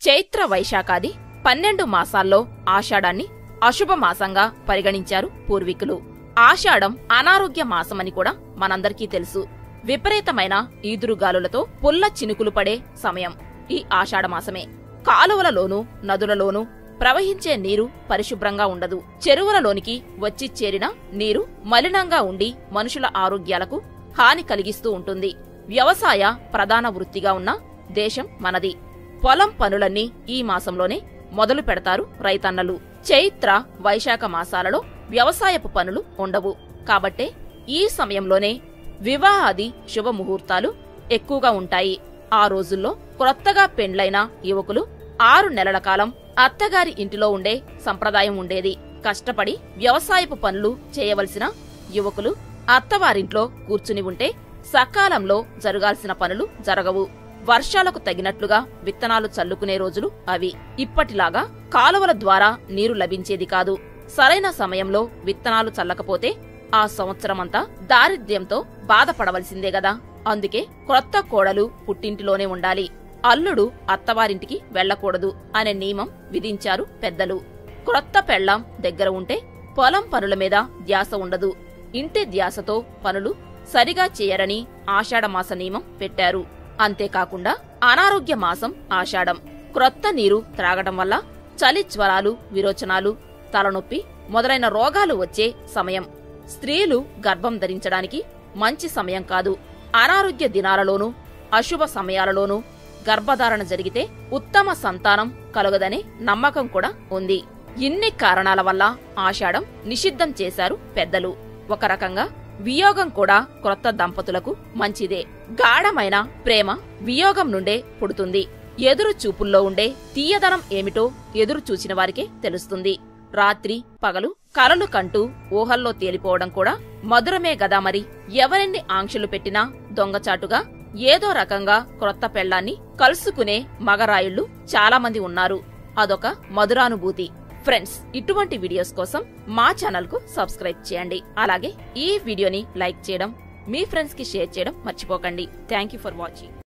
చైత్ర వైశాఖాది పన్నెండు మాసాల్లో ఆషాఢాన్ని అశుభ మాసంగా పరిగణించారు పూర్వీకులు ఆషాఢం అనారోగ్య మాసమని కూడా మనందరికీ తెలుసు విపరీతమైన ఈదురుగాలులతో పుల్ల చినుకులు పడే సమయం ఈ ఆషాఢమాసమే కాలువలలోనూ నదులలోనూ ప్రవహించే నీరు పరిశుభ్రంగా ఉండదు చెరువులలోనికి వచ్చి చేరిన నీరు మలినంగా ఉండి మనుషుల ఆరోగ్యాలకు హాని కలిగిస్తూ ఉంటుంది వ్యవసాయ ప్రధాన వృత్తిగా ఉన్న దేశం మనది పొలం పనులన్నీ ఈ మాసంలోనే మొదలు పెడతారు రైతన్నలు చైత్ర వైశాఖ మాసాలలో వ్యవసాయపు పనులు ఉండవు కాబట్టే ఈ సమయంలోనే వివాహాది శుభముహూర్తాలు ఎక్కువగా ఉంటాయి ఆ రోజుల్లో క్రొత్తగా పెండ్లైన యువకులు ఆరు నెలల కాలం అత్తగారి ఇంటిలో ఉండే సంప్రదాయం ఉండేది కష్టపడి వ్యవసాయపు పనులు చేయవలసిన యువకులు అత్తవారింట్లో కూర్చుని ఉంటే సకాలంలో జరగాల్సిన పనులు జరగవు వర్షాలకు తగినట్లుగా విత్తనాలు చల్లుకునే రోజులు అవి ఇప్పటిలాగా కాలువల ద్వారా నీరు లభించేది కాదు సరైన సమయంలో విత్తనాలు చల్లకపోతే ఆ సంవత్సరమంతా దారిద్ర్యంతో బాధపడవలసిందే గదా అందుకే క్రొత్త కోడలు పుట్టింటిలోనే ఉండాలి అల్లుడు అత్తవారింటికి వెళ్లకూడదు అనే నియమం విధించారు పెద్దలు క్రొత్త పెళ్లాం దగ్గర ఉంటే పొలం పనుల మీద ధ్యాస ఉండదు ఇంటి ధ్యాసతో పనులు సరిగా చేయరని ఆషాఢమాస నియమం పెట్టారు అంతేకాకుండా అనారోగ్య మాసం ఆషాఢం క్రొత్త నీరు త్రాగడం వల్ల చలి జ్వరాలు విరోచనాలు తలనొప్పి మొదలైన రోగాలు వచ్చే సమయం స్త్రీలు గర్భం ధరించడానికి మంచి సమయం కాదు అనారోగ్య దినాలలోనూ అశుభ సమయాలలోనూ గర్భధారణ జరిగితే ఉత్తమ సంతానం కలుగదనే నమ్మకం కూడా ఉంది ఇన్ని కారణాల వల్ల ఆషాఢం నిషిద్ధం చేశారు పెద్దలు ఒక రకంగా వియోగం కూడా క్రొత్త దంపతులకు మంచిదే గాఢమైన ప్రేమ వియోగం నుండే పుడుతుంది ఎదురు చూపుల్లో ఉండే తీయదనం ఏమిటో ఎదురు చూచిన వారికే తెలుస్తుంది రాత్రి పగలు కలలు కంటూ ఊహల్లో తేలిపోవడం కూడా మధురమే గదా మరి ఎవరెన్ని ఆంక్షలు పెట్టినా దొంగచాటుగా ఏదో రకంగా క్రొత్త పెళ్లాన్ని కలుసుకునే మగరాయుళ్లు చాలా మంది ఉన్నారు అదొక మధురానుభూతి ఫ్రెండ్స్ ఇటువంటి వీడియోస్ కోసం మా ఛానల్ కు సబ్స్క్రైబ్ చేయండి అలాగే ఈ వీడియోని లైక్ చేయడం మీ ఫ్రెండ్స్ కి షేర్ చేయడం మర్చిపోకండి థ్యాంక్ యూ ఫర్ వాచింగ్